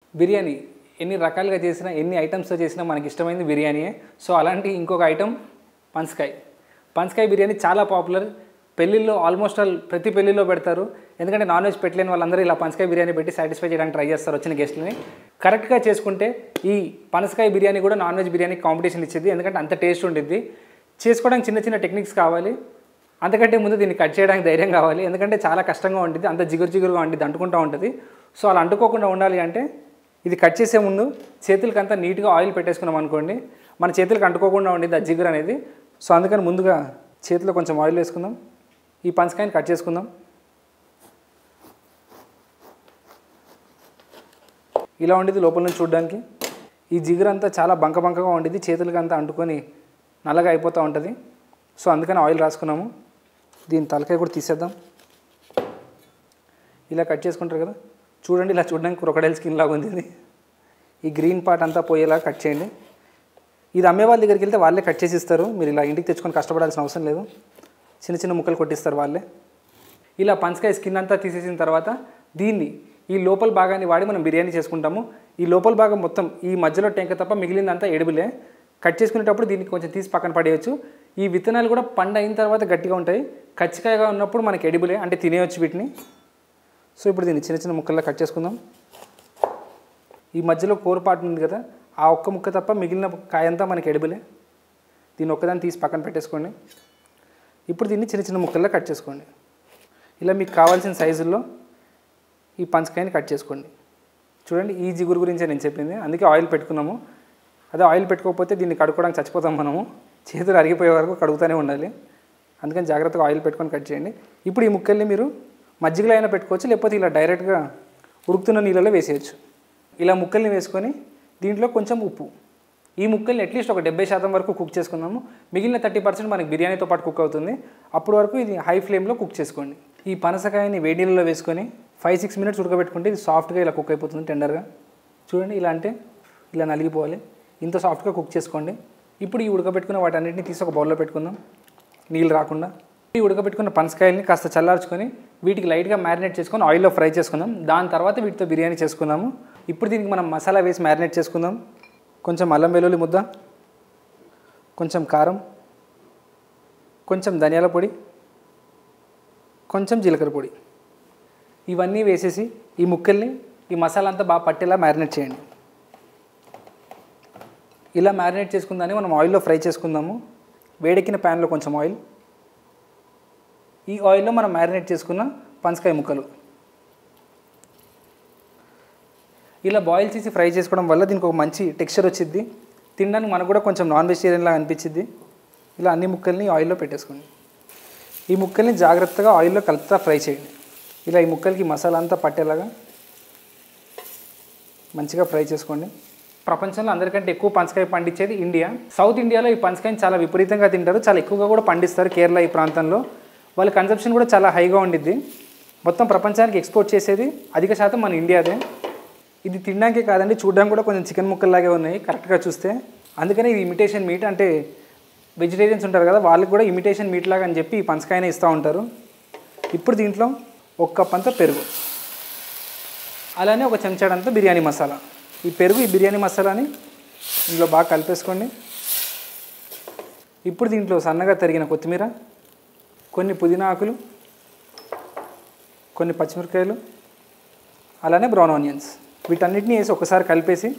బిర్యానీ ఎన్ని రకాలుగా చేసినా ఎన్ని ఐటమ్స్తో చేసినా మనకి ఇష్టమైంది బిర్యానీయే సో అలాంటి ఇంకొక ఐటమ్ పనసకాయ పనసకాయ బిర్యానీ చాలా పాపులర్ పెళ్ళిళ్ళు ఆల్మోస్ట్ ఆల్ ప్రతి పెళ్ళిలో పెడతారు ఎందుకంటే నాన్ వెజ్ పెట్టలేని వాళ్ళందరూ ఇలా పనసకాయ బిర్యానీ పెట్టి సాటిస్ఫై చేయడానికి ట్రై చేస్తారు వచ్చిన గెస్ట్ని కరెక్ట్గా చేసుకుంటే ఈ పనసకాయ బిర్యానీ కూడా నాన్ వెజ్ బిర్యానీ కాంపిటీషన్ ఇచ్చేది ఎందుకంటే అంత టేస్ట్ ఉండిద్ది చేసుకోవడానికి చిన్న చిన్న టెక్నిక్స్ కావాలి అంతకంటే ముందు దీన్ని కట్ చేయడానికి ధైర్యం కావాలి ఎందుకంటే చాలా కష్టంగా ఉంటుంది అంత జిగురు జిగురుగా ఉంటుంది అంటుకుంటూ ఉంటుంది సో అలా అంటుకోకుండా ఉండాలి అంటే ఇది కట్ చేసే ముందు చేతులకి అంతా నీట్గా ఆయిల్ పెట్టేసుకున్నాం అనుకోండి మన చేతులకు అంటుకోకుండా ఉండిద్ది ఆ జిగురు అనేది సో అందుకని ముందుగా చేతిలో కొంచెం ఆయిల్ వేసుకుందాం ఈ పంచకాయని కట్ చేసుకుందాం ఇలా ఉండేది లోపల నుంచి చూడడానికి ఈ జిగురు అంతా చాలా బంక బంకగా ఉండేది చేతులకి అంతా అంటుకొని నల్లగా అయిపోతూ ఉంటుంది సో అందుకని ఆయిల్ రాసుకున్నాము దీని తలకాయ కూడా తీసేద్దాం ఇలా కట్ చేసుకుంటారు కదా చూడండి ఇలా చూడడానికి క్రొకడైల్ స్కిన్ లాగా ఉంది ఇది ఈ గ్రీన్ పార్ట్ అంతా పోయేలా కట్ చేయండి ఇది అమ్మే వాళ్ళ దగ్గరికి వెళ్తే వాళ్ళే కట్ చేసి ఇస్తారు మీరు ఇలా ఇంటికి తెచ్చుకొని కష్టపడాల్సిన అవసరం లేదు చిన్న చిన్న ముక్కలు కొట్టిస్తారు వాళ్ళే ఇలా పంచకాయ స్కిన్ అంతా తీసేసిన తర్వాత దీన్ని ఈ లోపల భాగాన్ని వాడి మనం బిర్యానీ చేసుకుంటాము ఈ లోపల భాగం మొత్తం ఈ మధ్యలో టెంక తప్ప మిగిలిందంతా ఎడుబులే కట్ చేసుకునేటప్పుడు దీన్ని కొంచెం తీసి పక్కన పడేయచ్చు ఈ విత్తనాలు కూడా పండు అయిన తర్వాత గట్టిగా ఉంటాయి కచ్చికాయగా ఉన్నప్పుడు మనకి ఎడిబులే అంటే తినేయచ్చు వీటిని సో ఇప్పుడు దీన్ని చిన్న చిన్న ముక్కల్లో కట్ చేసుకుందాం ఈ మధ్యలో కూర పాటు ఉంది కదా ఆ ఒక్క ముక్క తప్ప మిగిలిన కాయంతా మనకి ఎడిబులే దీన్ని ఒక్కదాన్ని తీసి పక్కన పెట్టేసుకోండి ఇప్పుడు దీన్ని చిన్న చిన్న ముక్కల్లో కట్ చేసుకోండి ఇలా మీకు కావాల్సిన సైజుల్లో ఈ పంచకాయని కట్ చేసుకోండి చూడండి ఈ జిగురు గురించే నేను చెప్పింది అందుకే ఆయిల్ పెట్టుకున్నాము అదే ఆయిల్ పెట్టుకోకపోతే దీన్ని కడుక్కోవడానికి చచ్చిపోతాం మనము చేతులు అరిగిపోయే వరకు కడుగుతూనే ఉండాలి అందుకని జాగ్రత్తగా ఆయిల్ పెట్టుకొని కట్ చేయండి ఇప్పుడు ఈ ముక్కల్ని మీరు మజ్జిగలో అయినా పెట్టుకోవచ్చు లేకపోతే ఇలా డైరెక్ట్గా ఉడుకుతున్న నీళ్ళలో వేసేయచ్చు ఇలా ముక్కల్ని వేసుకొని దీంట్లో కొంచెం ఉప్పు ఈ ముక్కల్ని అట్లీస్ట్ ఒక డెబ్బై శాతం వరకు కుక్ చేసుకుందాము మిగిలిన థర్టీ పర్సెంట్ మనకి బిర్యానీతో పాటు కుక్ అవుతుంది అప్పటి వరకు ఇది హై ఫ్లేమ్లో కుక్ చేసుకోండి ఈ పనసకాయని వేడి నీళ్ళలో వేసుకొని ఫైవ్ సిక్స్ మినిట్స్ ఉడకబెట్టుకుంటే ఇది సాఫ్ట్గా ఇలా కుక్ అయిపోతుంది టెండర్గా చూడండి ఇలా అంటే ఇలా నలిగిపోవాలి ఇంత సాఫ్ట్గా కుక్ చేసుకోండి ఇప్పుడు ఈ ఉడకబెట్టుకున్న వాటన్నిటిని తీసి ఒక బౌల్లో పెట్టుకుందాం నీళ్ళు రాకుండా ఈ ఉడకబెట్టుకున్న పనసకాయల్ని కాస్త చల్లార్చుకొని వీటికి లైట్గా మ్యారినేట్ చేసుకొని ఆయిల్లో ఫ్రై చేసుకుందాం దాని తర్వాత వీటితో బిర్యానీ చేసుకుందాము ఇప్పుడు దీనికి మనం మసాలా వేసి మ్యారినేట్ చేసుకుందాం కొంచెం అల్లం వెల్లుల్లి ముద్ద కొంచెం కారం కొంచెం ధనియాల పొడి కొంచెం జీలకర్ర పొడి ఇవన్నీ వేసేసి ఈ ముక్కల్ని ఈ మసాలా అంతా బాగా పట్టేలా మ్యారినేట్ చేయండి ఇలా మ్యారినేట్ చేసుకుందాన్ని మనం ఆయిల్లో ఫ్రై చేసుకుందాము వేడెక్కిన ప్యాన్లో కొంచెం ఆయిల్ ఈ ఆయిల్లో మనం మ్యారినేట్ చేసుకున్న పంచకాయ ముక్కలు ఇలా బాయిల్ చేసి ఫ్రై చేసుకోవడం వల్ల దీనికి ఒక మంచి టెక్స్చర్ వచ్చింది తినడానికి మనకు కూడా కొంచెం నాన్ వెజిటేరియన్ లాగా అనిపించింది ఇలా అన్ని ముక్కల్ని ఆయిల్లో పెట్టేసుకోండి ఈ ముక్కల్ని జాగ్రత్తగా ఆయిల్లో కలుపుతా ఫ్రై చేయండి ఇలా ఈ ముక్కలకి మసాలా అంతా పట్టేలాగా మంచిగా ఫ్రై చేసుకోండి ప్రపంచంలో అందరికంటే ఎక్కువ పంచకాయ పండించేది ఇండియా సౌత్ ఇండియాలో ఈ పంచకాయని చాలా విపరీతంగా తింటారు చాలా ఎక్కువగా కూడా పండిస్తారు కేరళ ఈ ప్రాంతంలో వాళ్ళ కన్సంప్షన్ కూడా చాలా హైగా ఉండిద్ది మొత్తం ప్రపంచానికి ఎక్స్పోర్ట్ చేసేది అధిక శాతం మన ఇండియాదే ఇది తినడానికే కాదండి చూడడానికి కూడా కొంచెం చికెన్ ముక్కల్లాగే ఉన్నాయి కరెక్ట్గా చూస్తే అందుకని ఇది ఇమిటేషన్ మీట్ అంటే వెజిటేరియన్స్ ఉంటారు కదా వాళ్ళకి కూడా ఇమిటేషన్ మీట్ లాగా అని చెప్పి ఈ పంచకాయనే ఇస్తూ ఉంటారు ఇప్పుడు దీంట్లో ఒక కప్ అంతా పెరుగు అలానే ఒక చెంచాడంతా బిర్యానీ మసాలా ఈ పెరుగు ఈ బిర్యానీ మసాలాని ఇందులో బాగా కలిపేసుకోండి ఇప్పుడు దీంట్లో సన్నగా తరిగిన కొత్తిమీర కొన్ని పుదీనా ఆకులు కొన్ని పచ్చిమిరపకాయలు అలానే బ్రౌన్ ఆనియన్స్ వీటన్నిటిని వేసి ఒకసారి కలిపేసి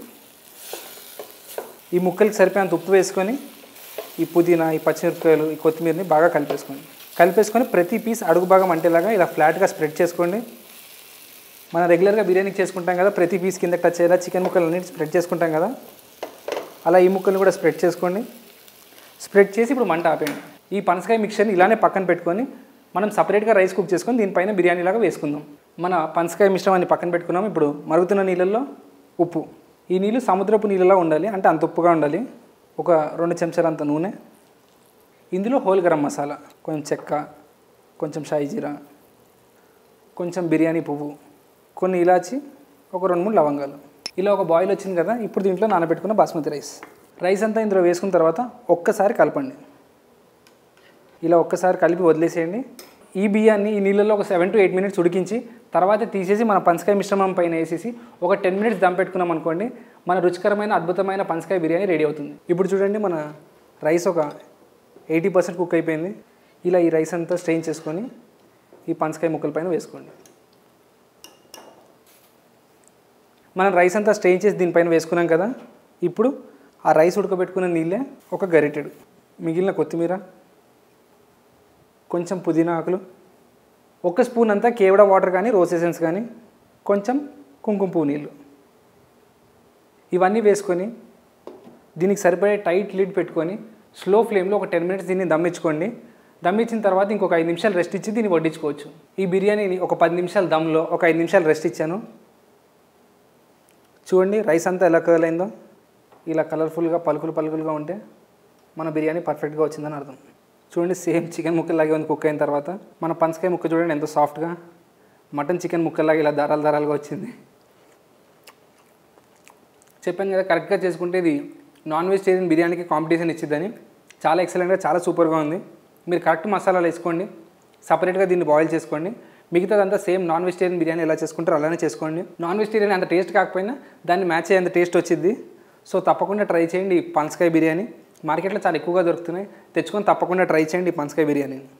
ఈ ముక్కలకి సరిపోయేంత ఉప్పు వేసుకొని ఈ పుదీనా ఈ పచ్చిమిరపకాయలు ఈ కొత్తిమీరని బాగా కలిపేసుకోండి కలిపేసుకొని ప్రతి పీస్ అడుగు భాగం అంటేలాగా ఇలా ఫ్లాట్గా స్ప్రెడ్ చేసుకోండి మనం రెగ్యులర్గా బిర్యానీకి చేసుకుంటాం కదా ప్రతి పీస్ కింద టచ్ అయ్యేలా చికెన్ ముక్కలు అన్నిటి స్ప్రెడ్ చేసుకుంటాం కదా అలా ఈ ముక్కల్ని కూడా స్ప్రెడ్ చేసుకోండి స్ప్రెడ్ చేసి ఇప్పుడు మంట ఆపేయండి ఈ పనసకాయ మిక్చర్ని ఇలానే పక్కన పెట్టుకొని మనం సపరేట్గా రైస్ కుక్ చేసుకొని దీనిపైన బిర్యానీ లాగా వేసుకుందాం మన పనసకాయ మిశ్రమాన్ని పక్కన పెట్టుకున్నాం ఇప్పుడు మరుగుతున్న నీళ్ళల్లో ఉప్పు ఈ నీళ్ళు సముద్రపు నీళ్ళలా ఉండాలి అంటే అంత ఉప్పుగా ఉండాలి ఒక రెండు చెంచాల అంత నూనె ఇందులో హోల్ గరం మసాలా కొంచెం చెక్క కొంచెం షాయి జీరా కొంచెం బిర్యానీ పువ్వు కొన్ని ఇలాచి ఒక రెండు మూడు లవంగాలు ఇలా ఒక బాయిల్ వచ్చింది కదా ఇప్పుడు దీంట్లో నానబెట్టుకున్న బాస్మతి రైస్ రైస్ అంతా ఇందులో వేసుకున్న తర్వాత ఒక్కసారి కలపండి ఇలా ఒక్కసారి కలిపి వదిలేసేయండి ఈ బియ్యాన్ని ఈ నీళ్ళలో ఒక సెవెన్ టు ఎయిట్ మినిట్స్ ఉడికించి తర్వాత తీసేసి మన పంచకాయ మిశ్రమం పైన వేసేసి ఒక టెన్ మినిట్స్ దమ్ పెట్టుకున్నాం అనుకోండి మన రుచికరమైన అద్భుతమైన పంచకాయ బిర్యానీ రెడీ అవుతుంది ఇప్పుడు చూడండి మన రైస్ ఒక ఎయిటీ పర్సెంట్ కుక్ అయిపోయింది ఇలా ఈ రైస్ అంతా స్ట్రెయిన్ చేసుకొని ఈ పంచకాయ ముక్కల పైన వేసుకోండి మనం రైస్ అంతా స్ట్రెయిన్ చేసి దీనిపైన వేసుకున్నాం కదా ఇప్పుడు ఆ రైస్ ఉడకబెట్టుకున్న నీళ్ళే ఒక గరిటెడు మిగిలిన కొత్తిమీర కొంచెం పుదీనా ఆకులు ఒక స్పూన్ అంతా కేవడ వాటర్ కానీ రోస్ ఎసెన్స్ కానీ కొంచెం కుంకుమ పువ్వు నీళ్ళు ఇవన్నీ వేసుకొని దీనికి సరిపడే టైట్ లిడ్ పెట్టుకొని స్లో ఫ్లేమ్లో ఒక టెన్ మినిట్స్ దీన్ని దమ్మించుకోండి దమ్మించిన తర్వాత ఇంకొక ఐదు నిమిషాలు రెస్ట్ ఇచ్చి దీన్ని వడ్డించుకోవచ్చు ఈ బిర్యానీని ఒక పది నిమిషాలు దమ్లో ఒక ఐదు నిమిషాలు రెస్ట్ ఇచ్చాను చూడండి రైస్ అంతా ఎలా కర్ల్ అయిందో ఇలా కలర్ఫుల్గా పలుకులు పలుకులుగా ఉంటే మన బిర్యానీ పర్ఫెక్ట్గా వచ్చిందని అర్థం చూడండి సేమ్ చికెన్ ముక్కలాగే ఉంది కుక్ అయిన తర్వాత మన పంచకాయ ముక్క చూడండి ఎంతో సాఫ్ట్గా మటన్ చికెన్ ముక్కలాగా ఇలా దారాలు దారాలుగా వచ్చింది చెప్పాను కదా కరెక్ట్గా చేసుకుంటే ఇది నాన్ వెజిటేరియన్ బిర్యానీకి కాంపిటీషన్ ఇచ్చిద్దని చాలా ఎక్సలెంట్గా చాలా సూపర్గా ఉంది మీరు కరెక్ట్ మసాలాలు వేసుకోండి సపరేట్గా దీన్ని బాయిల్ చేసుకోండి మిగతాదంతా సేమ్ నాన్ వెజిటేరియన్ బిర్యానీ ఎలా చేసుకుంటారో అలానే చేసుకోండి నాన్ వెజిటేరియన్ అంత టేస్ట్ కాకపోయినా దాన్ని మ్యాచ్ అయ్యేంత టేస్ట్ వచ్చింది సో తప్పకుండా ట్రై చేయండి ఈ పంచకాయ బిర్యానీ మార్కెట్లో చాలా ఎక్కువగా దొరుకుతున్నాయి తెచ్చుకొని తప్పకుండా ట్రై చేయండి ఈ పంచకాయ బిర్యానీని